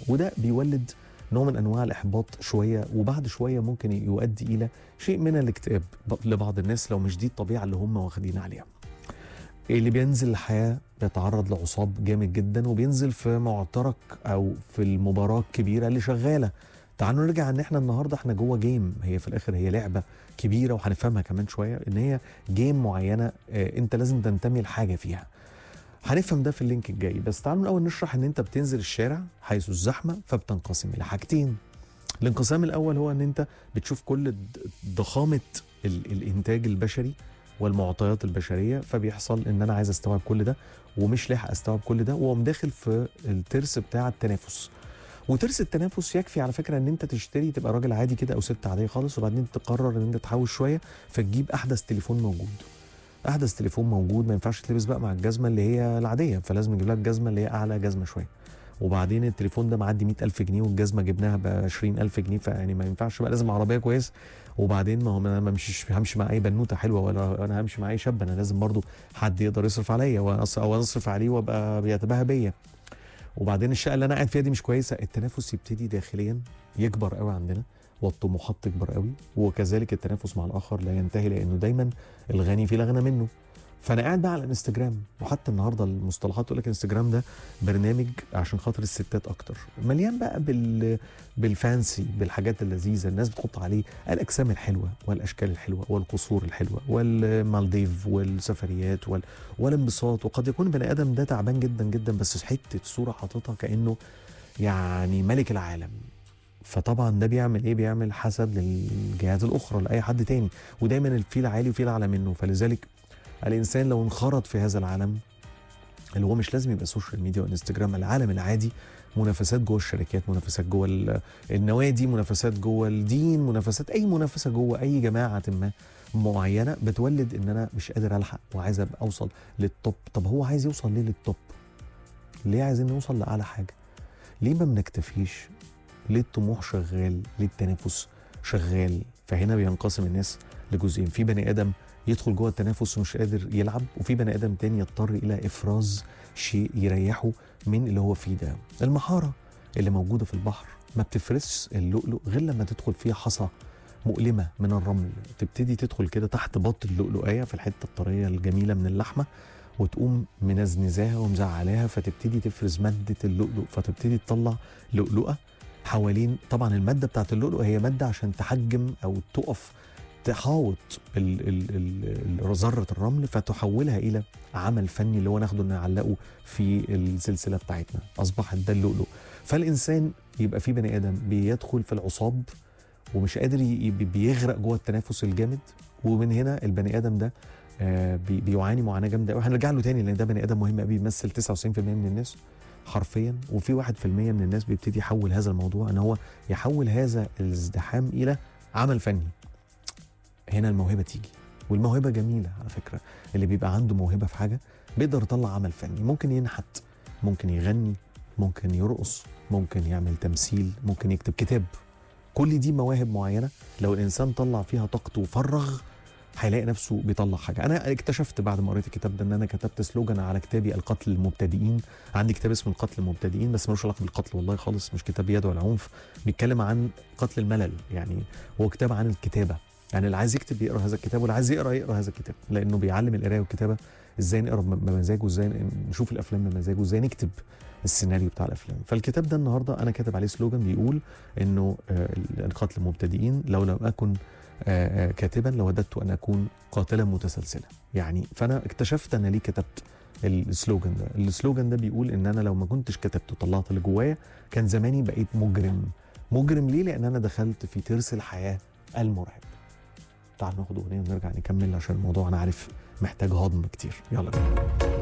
وده بيولد نوع من انواع الاحباط شويه وبعد شويه ممكن يؤدي الى شيء من الاكتئاب لبعض الناس لو مش دي الطبيعه اللي هم واخدين عليها اللي بينزل الحياه بيتعرض لعصاب جامد جدا وبينزل في معترك او في المباراه الكبيره اللي شغاله تعالوا نرجع ان احنا النهارده احنا جوه جيم هي في الاخر هي لعبه كبيره وهنفهمها كمان شويه ان هي جيم معينه اه انت لازم تنتمي لحاجه فيها هنفهم ده في اللينك الجاي بس تعالوا الاول نشرح ان انت بتنزل الشارع حيث الزحمه فبتنقسم الى حاجتين الانقسام الاول هو ان انت بتشوف كل ضخامه الانتاج البشري والمعطيات البشريه فبيحصل ان انا عايز استوعب كل ده ومش لاحق استوعب كل ده واقوم داخل في الترس بتاع التنافس وترس التنافس يكفي على فكره ان انت تشتري تبقى راجل عادي كده او ست عاديه خالص وبعدين تقرر ان انت تحوش شويه فتجيب احدث تليفون موجود احدث تليفون موجود ما ينفعش تلبس بقى مع الجزمه اللي هي العاديه فلازم نجيب لك الجزمه اللي هي اعلى جزمه شويه وبعدين التليفون ده معدي 100000 جنيه والجزمه جبناها ب 20000 جنيه فيعني ما ينفعش بقى لازم عربيه كويس وبعدين ما هو انا ما مش همشي مع اي بنوته حلوه ولا انا همشي مع اي شاب انا لازم برضو حد يقدر يصرف عليا او اصرف عليه وابقى بيتباهى بيا وبعدين الشقه اللي انا قاعد فيها دي مش كويسه التنافس يبتدي داخليا يكبر قوي عندنا والطموحات تكبر قوي وكذلك التنافس مع الاخر لا ينتهي لانه دايما الغني في الاغنى منه فانا قاعد بقى على الانستجرام وحتى النهارده المصطلحات تقول لك الانستجرام ده برنامج عشان خاطر الستات اكتر مليان بقى بال بالفانسي بالحاجات اللذيذه الناس بتحط عليه الاجسام الحلوه والاشكال الحلوه والقصور الحلوه والمالديف والسفريات وال... والانبساط وقد يكون بني ادم ده تعبان جدا جدا بس حته صوره حاططها كانه يعني ملك العالم فطبعا ده بيعمل ايه بيعمل حسد للجهات الاخرى لاي حد تاني ودايما الفيل عالي وفيل اعلى منه فلذلك الانسان لو انخرط في هذا العالم اللي هو مش لازم يبقى سوشيال ميديا وانستجرام العالم العادي منافسات جوه الشركات منافسات جوه النوادي منافسات جوه الدين منافسات اي منافسه جوه اي جماعه ما معينه بتولد ان انا مش قادر الحق وعايز ابقى اوصل للتوب طب هو عايز يوصل ليه للتوب ليه عايزين نوصل لاعلى حاجه ليه ما بنكتفيش ليه الطموح شغال ليه التنافس شغال فهنا بينقسم الناس لجزئين في بني ادم يدخل جوه التنافس ومش قادر يلعب وفي بني ادم تاني يضطر الى افراز شيء يريحه من اللي هو فيه ده المحاره اللي موجوده في البحر ما بتفرزش اللؤلؤ غير لما تدخل فيها حصى مؤلمه من الرمل تبتدي تدخل كده تحت بط اللؤلؤيه في الحته الطريه الجميله من اللحمه وتقوم منزنزاها ومزعلاها فتبتدي تفرز ماده اللؤلؤ فتبتدي تطلع لؤلؤه حوالين طبعا الماده بتاعت اللؤلؤ هي ماده عشان تحجم او تقف تحاوط ذره الرمل فتحولها الى عمل فني اللي هو ناخده نعلقه في السلسله بتاعتنا اصبح ده اللؤلؤ فالانسان يبقى في بني ادم بيدخل في العصاب ومش قادر بيغرق جوه التنافس الجامد ومن هنا البني ادم ده آه بيعاني معاناه جامده قوي هنرجع له تاني لان ده بني ادم مهم قوي بيمثل 99% من الناس حرفيا وفي 1% من الناس بيبتدي يحول هذا الموضوع ان هو يحول هذا الازدحام الى عمل فني هنا الموهبه تيجي والموهبه جميله على فكره اللي بيبقى عنده موهبه في حاجه بيقدر يطلع عمل فني ممكن ينحت ممكن يغني ممكن يرقص ممكن يعمل تمثيل ممكن يكتب كتاب كل دي مواهب معينه لو الانسان طلع فيها طاقته وفرغ هيلاقي نفسه بيطلع حاجه انا اكتشفت بعد ما قريت الكتاب ده ان انا كتبت سلوجان على كتابي القتل المبتدئين عندي كتاب اسمه القتل المبتدئين بس ملوش علاقه بالقتل والله خالص مش كتاب يدعو العنف بيتكلم عن قتل الملل يعني هو كتاب عن الكتابه يعني اللي عايز يكتب يقرا هذا الكتاب واللي عايز يقرا يقرا هذا الكتاب لانه بيعلم القرايه والكتابه ازاي نقرا بمزاج وازاي نشوف الافلام بمزاج وازاي نكتب السيناريو بتاع الافلام فالكتاب ده النهارده انا كاتب عليه سلوجان بيقول انه القتل المبتدئين لو لم اكن كاتبا لوددت ان اكون قاتلا متسلسلا يعني فانا اكتشفت انا ليه كتبت السلوجان ده السلوجان ده بيقول ان انا لو ما كنتش كتبت وطلعت اللي جوايا كان زماني بقيت مجرم مجرم ليه لان انا دخلت في ترس الحياه المرعب تعال ناخد اغنيه ونرجع نكمل عشان الموضوع انا عارف محتاج هضم كتير يلا بينا